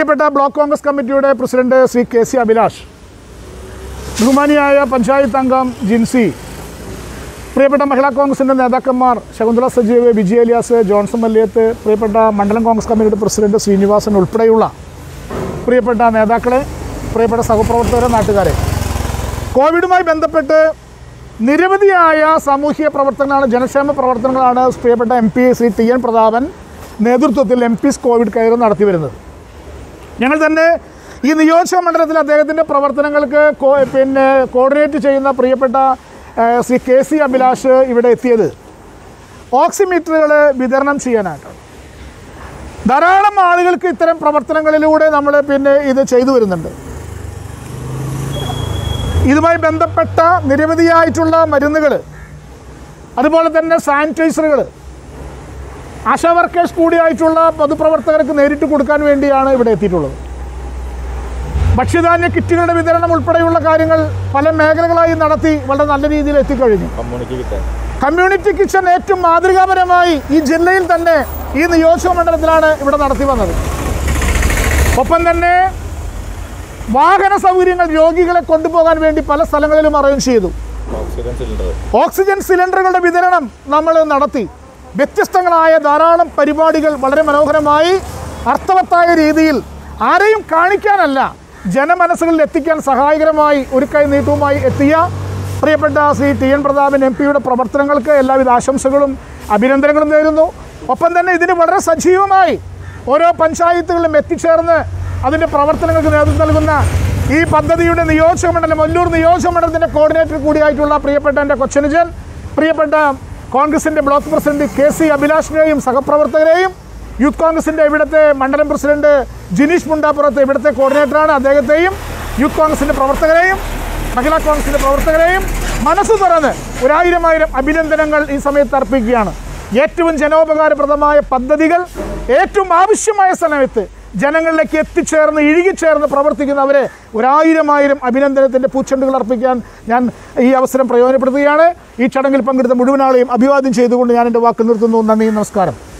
പ്രിയപ്പെട്ട ബ്ലോക്ക് കോൺഗ്രസ് കമ്മിറ്റിയുടെ president Shri K C Abhilash ബഹുമാനിയായ പഞ്ചായത്ത് അംഗം ജിൻസി പ്രിയപ്പെട്ട മഹിളാ കോൺഗ്രസിൻ്റെ നേതാക്കന്മാർ ശകുന്തള സജീവ് വിജയ എലിയാസ് ജോൺസൺ മല്ലിയത്ത് പ്രിയപ്പെട്ട മണ്ഡലം കോൺഗ്രസ് കമ്മിറ്റിയുടെ പ്രസിഡന്റ് ശ്രീനിവാസൻ ഉൾപ്പെടെയുള്ള പ്രിയപ്പെട്ട നേതാക്കളെ പ്രിയപ്പെട്ട സഹപ്രവർത്തകരെ നാട്ടുകാരെ കോവിഡുമായി ബന്ധപ്പെട്ട് നിരവധിയായ സാമൂഹിക പ്രവർത്തനങ്ങളാണ് ജനക്ഷേമ പ്രവർത്തനങ്ങളാണ് പ്രിയപ്പെട്ട M P Shri T N Prathapan നേതൃത്വത്തിൽ എം പിസ് കോവിഡ് കെയർ നടത്തി വരുന്നത് ഞങ്ങൾ തന്നെ ഈ നിയോജക മണ്ഡലത്തിൽ അദ്ദേഹത്തിൻ്റെ പ്രവർത്തനങ്ങൾക്ക് കോ പിന്നെ കോർഡിനേറ്റ് ചെയ്യുന്ന പ്രിയപ്പെട്ട ആ, ശ്രീ കെ സി അഭിലാഷ് ഇവിടെ എത്തിയത് ഓക്സിമീറ്ററുകൾ വിതരണം ചെയ്യാനായിട്ടാണ് ധാരാളം ആളുകൾക്ക് ഇത്തരം പ്രവർത്തനങ്ങളിലൂടെ നമ്മൾ പിന്നെ ഇത് ചെയ്തു വരുന്നുണ്ട് ഇതുമായി ബന്ധപ്പെട്ട നിരവധിയായിട്ടുള്ള മരുന്നുകൾ അതുപോലെ തന്നെ സാനിറ്റൈസറുകൾ ആശാ വർക്കേഴ്സ് കൂടിയായിട്ടുള്ള പൊതുപ്രവർത്തകർക്ക് നേരിട്ട് കൊടുക്കാൻ വേണ്ടിയാണ് ഇവിടെ എത്തിയിട്ടുള്ളത് ഭക്ഷ്യധാന്യ കിറ്റുകളുടെ വിതരണം ഉൾപ്പെടെയുള്ള കാര്യങ്ങൾ പല മേഖലകളായി നടത്തി വളരെ നല്ല രീതിയിൽ എത്തിക്കഴിഞ്ഞു കമ്മ്യൂണിറ്റി കിട്ടാൻ കമ്മ്യൂണിറ്റി കിച്ചൺ ഏറ്റവും മാതൃകാപരമായി ഈ ജില്ലയിൽ തന്നെ ഈ നിയോജക മണ്ഡലത്തിലാണ് ഇവിടെ നടത്തി വന്നത് ഒപ്പം തന്നെ വാഹന സൗകര്യങ്ങൾ രോഗികളെ കൊണ്ടുപോകാൻ വേണ്ടി പല സ്ഥലങ്ങളിലും അറേഞ്ച് ചെയ്തു ഓക്സിജൻ സിലിണ്ടർ ഓക്സിജൻ സിലിണ്ടറുകളുടെ വിതരണം നമ്മൾ നടത്തി വ്യത്യസ്തങ്ങളായ ധാരാളം പരിപാടികൾ വളരെ മനോഹരമായി അർത്ഥവത്തായ രീതിയിൽ ആരെയും കാണിക്കാനല്ല ജനമനസ്സുകളിൽ എത്തിക്കാൻ സഹായകരമായി ഒരു കൈ നീട്ടവുമായി എത്തിയ പ്രിയപ്പെട്ട Shri T N Prathapan M പിയുടെ പ്രവർത്തനങ്ങൾക്ക് എല്ലാവിധ ആശംസകളും അഭിനന്ദനങ്ങളും നേരുന്നു ഒപ്പം തന്നെ ഇതിന് വളരെ സജീവമായി ഓരോ പഞ്ചായത്തുകളിലും എത്തിച്ചേർന്ന് അതിൻ്റെ പ്രവർത്തനങ്ങൾക്ക് നേതൃത്വം നൽകുന്ന ഈ പദ്ധതിയുടെ നിയോജക മണ്ഡലം ഒല്ലൂർ നിയോജക മണ്ഡലത്തിൻ്റെ കോർഡിനേറ്റർ കൂടിയായിട്ടുള്ള പ്രിയപ്പെട്ട എൻ്റെ കൊച്ചനുജൻ പ്രിയപ്പെട്ട കോൺഗ്രസിൻ്റെ ബ്ലോക്ക് പ്രസിഡന്റ് കെ സി അഭിലാഷിനെയും സഹപ്രവർത്തകരെയും യൂത്ത് കോൺഗ്രസിൻ്റെ ഇവിടുത്തെ മണ്ഡലം പ്രസിഡന്റ് ജിനീഷ് മുണ്ടാപ്പുറത്ത് ഇവിടുത്തെ കോർഡിനേറ്ററാണ് അദ്ദേഹത്തെയും യൂത്ത് കോൺഗ്രസിൻ്റെ പ്രവർത്തകരെയും മഹിളാ കോൺഗ്രസിൻ്റെ പ്രവർത്തകരെയും മനസ്സ് തുറന്ന് ഒരായിരം ആയിരം അഭിനന്ദനങ്ങൾ ഈ സമയത്ത് അർപ്പിക്കുകയാണ് ഏറ്റവും ജനോപകാരപ്രദമായ പദ്ധതികൾ ഏറ്റവും ആവശ്യമായ സമയത്ത് ജനങ്ങളിലേക്ക് എത്തിച്ചേർന്ന് ഇഴുകിച്ചേർന്ന് പ്രവർത്തിക്കുന്നവരെ ഒരായിരം ആയിരം അഭിനന്ദനത്തിൻ്റെ പൂച്ചെണ്ടുകൾ അർപ്പിക്കാൻ ഞാൻ ഈ അവസരം പ്രയോജനപ്പെടുത്തുകയാണ് ഈ ചടങ്ങിൽ പങ്കെടുത്ത മുഴുവൻ ആളെയും അഭിവാദ്യം ചെയ്തുകൊണ്ട് ഞാൻ എൻ്റെ വാക്ക് നിർത്തുന്നു നന്ദി നമസ്കാരം